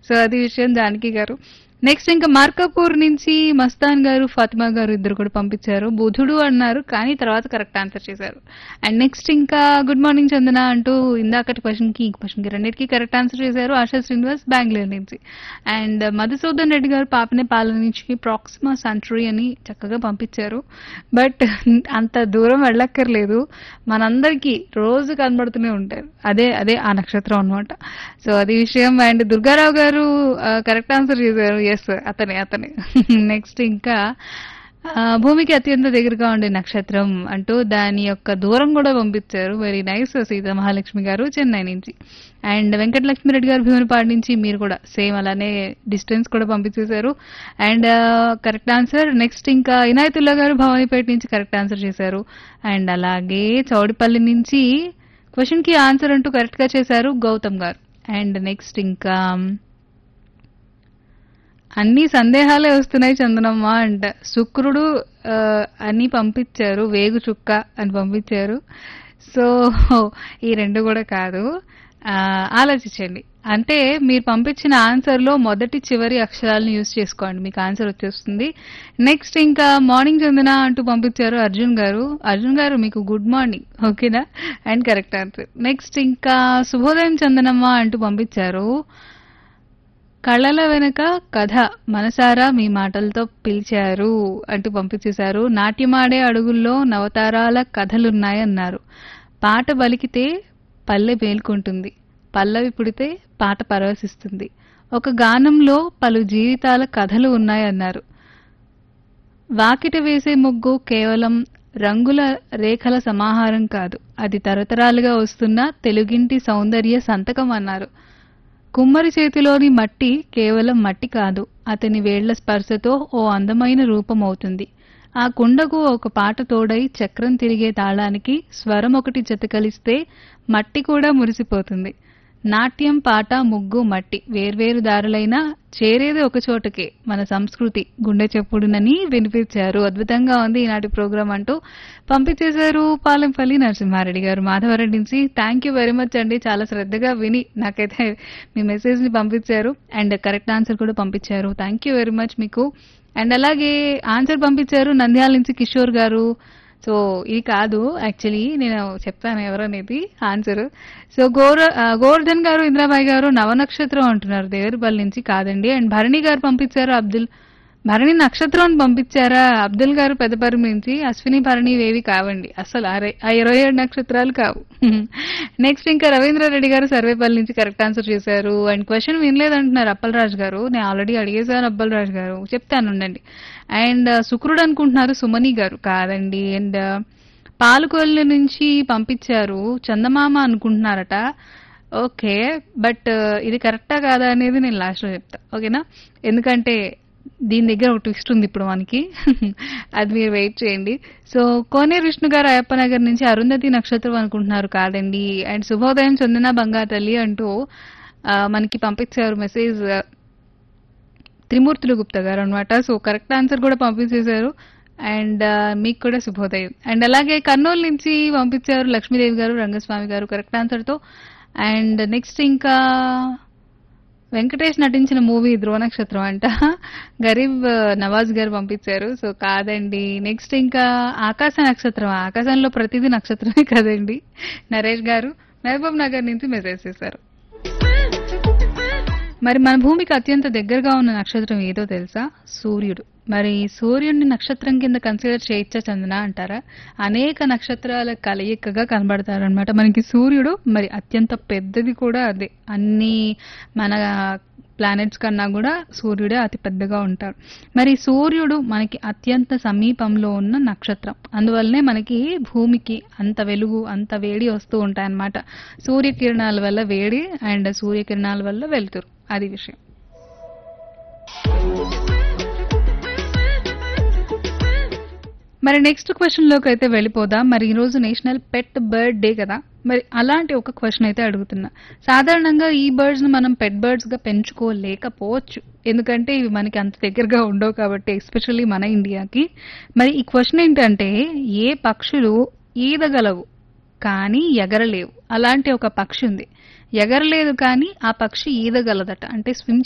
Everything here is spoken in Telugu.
సో అది విషయం జానకి గారు నెక్స్ట్ ఇంకా మార్కాపూర్ నుంచి మస్తాన్ గారు ఫాతిమా గారు ఇద్దరు కూడా పంపించారు బుధుడు అన్నారు కానీ తర్వాత కరెక్ట్ ఆన్సర్ చేశారు అండ్ నెక్స్ట్ ఇంకా గుడ్ మార్నింగ్ చందన అంటూ ఇందాకటి క్వశ్చన్ కి ఈ క్వశ్చన్ కి రెండింటికి కరెక్ట్ ఆన్సర్ చేశారు ఆశా శ్రీనివాస్ బెంగళూరు నుంచి అండ్ మధుసూదన్ రెడ్డి గారు పాపనే పాలన నుంచి ప్రాక్సిమా సెంచురీ అని చక్కగా పంపించారు బట్ అంత దూరం వెళ్ళక్కర్లేదు మనందరికీ రోజు కనబడుతూనే ఉంటారు అదే అదే ఆ నక్షత్రం అన్నమాట సో అది విషయం అండ్ దుర్గారావు గారు కరెక్ట్ ఆన్సర్ చేశారు ఎస్ అతనే అతనే నెక్స్ట్ ఇంకా ఆ, భూమికి అత్యంత దగ్గరగా ఉండే నక్షత్రం అంటూ దాని యొక్క దూరం కూడా పంపించారు వెరీ నైస్ సీతా మహాలక్ష్మి గారు చెన్నై నుంచి అండ్ వెంకటలక్ష్మిరెడ్డి గారు భీమునిపాడు నుంచి మీరు కూడా సేమ్ అలానే డిస్టెన్స్ కూడా పంపించేశారు అండ్ కరెక్ట్ ఆన్సర్ నెక్స్ట్ ఇంకా ఇనాయతుల్లా గారు భవానీపేట నుంచి కరెక్ట్ ఆన్సర్ చేశారు అండ్ అలాగే చౌడిపల్లి నుంచి క్వశ్చన్ కి ఆన్సర్ అంటూ కరెక్ట్ గా చేశారు గౌతమ్ గారు అండ్ నెక్స్ట్ ఇంకా అన్ని సందేహాలే వస్తున్నాయి చందనమ్మ అంట శుక్రుడు ఆ, అని పంపించారు వేగు చుక్క అని పంపించారు సో ఈ రెండు కూడా కాదు ఆ, ఆలోచించండి అంటే మీరు పంపించిన ఆన్సర్ లో మొదటి చివరి అక్షరాలను యూజ్ చేసుకోండి మీకు ఆన్సర్ వచ్చేస్తుంది నెక్స్ట్ ఇంకా మార్నింగ్ చందన అంటూ పంపించారు అర్జున్ గారు అర్జున్ గారు మీకు గుడ్ మార్నింగ్ ఓకేనా అండ్ కరెక్ట్ ఆన్సర్ నెక్స్ట్ ఇంకా శుభోదయం చందనమ్మ అంటూ పంపించారు కళ్ళల వెనుక కథ మనసారా మీ మాటలతో పిలిచారు అంటూ పంపించేశారు నాట్యమాడే అడుగుల్లో నవతారాల కథలున్నాయన్నారు పాట బలికితే పల్లె మేల్కొంటుంది పల్లవి పుడితే పాట పరవశిస్తుంది ఒక గానంలో పలు జీవితాల కథలు ఉన్నాయన్నారు వాకిట వేసే ముగ్గు కేవలం రంగుల రేఖల సమాహారం కాదు అది తరతరాలుగా వస్తున్న తెలుగింటి సౌందర్య సంతకం అన్నారు కుమ్మరి చేతిలోని మట్టి కేవలం మట్టి కాదు అతని వేళ్ల స్పర్శతో ఓ అందమైన రూపం అవుతుంది ఆ కుండకు ఒక పాట తోడై చక్రం తిరిగే తాళానికి స్వరం ఒకటి జతకలిస్తే మట్టి కూడా మురిసిపోతుంది నాట్యం పాట ముగ్గు మట్టి వేర్వేరు దారులైనా చేరేది ఒక చోటకే మన సంస్కృతి గుండె చెప్పుడునని వినిపించారు అద్భుతంగా ఉంది ఈనాటి ప్రోగ్రాం అంటూ పంపించేశారు పాలెంపల్లి నరసింహారెడ్డి గారు మాధవరెడ్డి నుంచి థ్యాంక్ యూ వెరీ మచ్ అండి చాలా శ్రద్ధగా విని నాకైతే మీ మెసేజ్ ని పంపించారు అండ్ కరెక్ట్ ఆన్సర్ కూడా పంపించారు థ్యాంక్ యూ వెరీ మచ్ మీకు అండ్ అలాగే ఆన్సర్ పంపించారు నంద్యాల నుంచి కిషోర్ గారు సో ఇది కాదు యాక్చువల్లీ నేను చెప్తాను ఎవరనేది ఆన్సర్ సో గోర ఆ, గోవర్ధన్ గారు ఇంద్రాబాయి గారు నవనక్షత్రం అంటున్నారు దేవరపల్లి నుంచి కాదండి అండ్ భరణి గారు పంపించారు అబ్దుల్ భరణి నక్షత్రం అని పంపించారా అబ్దుల్ గారు పెద్దపరి నుంచి అశ్విని భరణి వేవి కావండి అసలు అరే ఆ ఇరవై ఏడు నక్షత్రాలు కావు నెక్స్ట్ ఇంకా రవీంద్ర రెడ్డి గారు సర్వేపల్లి నుంచి కరెక్ట్ ఆన్సర్ చేశారు అండ్ క్వశ్చన్ వినలేదంటున్నారు అప్పలరాజు గారు నేను ఆల్రెడీ అడిగేశాను అప్పలరాజు గారు చెప్తాను ఉండండి అండ్ శుక్రుడు అనుకుంటున్నారు సుమని గారు కాదండి అండ్ పాలకొల్లు నుంచి పంపించారు చందమామ అనుకుంటున్నారట ఓకే బట్ ఇది కరెక్టా కాదా అనేది నేను లాస్ట్ లో చెప్తా ఓకేనా ఎందుకంటే దీని దగ్గర ఒక ట్విస్ట్ ఉంది ఇప్పుడు మనకి అది మీరు వెయిట్ చేయండి సో కోనేరు విష్ణు గారు అయ్యప్ప నగర్ నుంచి అరుంధతి నక్షత్రం అనుకుంటున్నారు కాదండి అండ్ శుభోదయం చందన బంగారు తల్లి అంటూ ఆ, మనకి పంపించారు మెసేజ్ త్రిమూర్తులు గుప్తా గారు అనమాట సో కరెక్ట్ ఆన్సర్ కూడా పంపించేశారు అండ్ మీకు కూడా శుభోదయం అండ్ అలాగే కర్నూలు నుంచి పంపించారు లక్ష్మీదేవి గారు రంగస్వామి గారు కరెక్ట్ ఆన్సర్ తో అండ్ నెక్స్ట్ ఇంకా వెంకటేష్ నటించిన మూవీ ధ్రువ నక్షత్రం అంట గరీబ్ నవాజ్ గారు పంపించారు సో కాదండి నెక్స్ట్ ఇంకా ఆకాశ నక్షత్రం ఆకాశంలో ప్రతిదీ నక్షత్రమే కదండి నరేష్ గారు మహబూబ్ నగర్ నుంచి మెసేజ్ చేశారు మరి మన భూమికి అత్యంత దగ్గరగా ఉన్న నక్షత్రం ఏదో తెలుసా సూర్యుడు మరి సూర్యుడిని నక్షత్రం కింద కన్సిడర్ చేయొచ్చా చందన అంటారా అనేక నక్షత్రాల కలయికగా కనబడతారనమాట మనకి సూర్యుడు మరి అత్యంత పెద్దది కూడా అదే అన్ని మన ప్లానెట్స్ కన్నా కూడా సూర్యుడే అతి పెద్దగా ఉంటారు మరి సూర్యుడు మనకి అత్యంత సమీపంలో ఉన్న నక్షత్రం అందువల్లనే మనకి భూమికి అంత వెలుగు అంత వేడి వస్తూ ఉంటాయన్నమాట సూర్యకిరణాల వల్ల వేడి అండ్ సూర్యకిరణాల వల్ల వెలుతురు అది విషయం మరి నెక్స్ట్ క్వశ్చన్ లోకి అయితే వెళ్ళిపోదాం మరి ఈ రోజు నేషనల్ పెట్ బర్డ్ డే కదా మరి అలాంటి ఒక క్వశ్చన్ అయితే అడుగుతున్నా సాధారణంగా ఈ బర్డ్స్ ను మనం పెట్ బర్డ్స్ గా పెంచుకోలేకపోవచ్చు ఎందుకంటే ఇవి మనకి అంత దగ్గరగా ఉండవు కాబట్టి ఎస్పెషల్లీ మన ఇండియాకి మరి ఈ క్వశ్చన్ ఏంటంటే ఏ పక్షులు ఈదగలవు కానీ ఎగరలేవు అలాంటి ఒక పక్షి ఉంది ఎగరలేదు కానీ ఆ పక్షి ఈదగలదట అంటే స్విమ్